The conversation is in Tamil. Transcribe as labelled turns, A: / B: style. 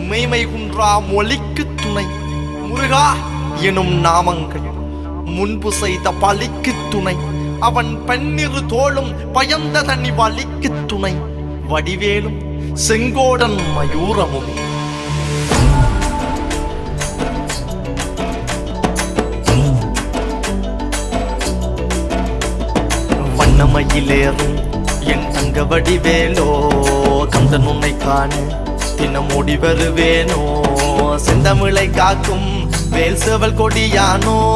A: மெய்மை குன்றா மொழிக்கு துணை முருகா எனும் நாமங்கள் முன்பு செய்த பலிக்கு துணை அவன் பன்னிரு தோளும் பயந்த தனி வலிக்கு துணை வடிவேலும் செங்கோடன் மயூரமுமே வண்ணமயிலேறும் என் தங்க வடிவேலோ கந்தன் உன்னை காண தினம் ஓடி வருவேனோ செந்தமிழை காக்கும் வேல் செவல் கொடியானோ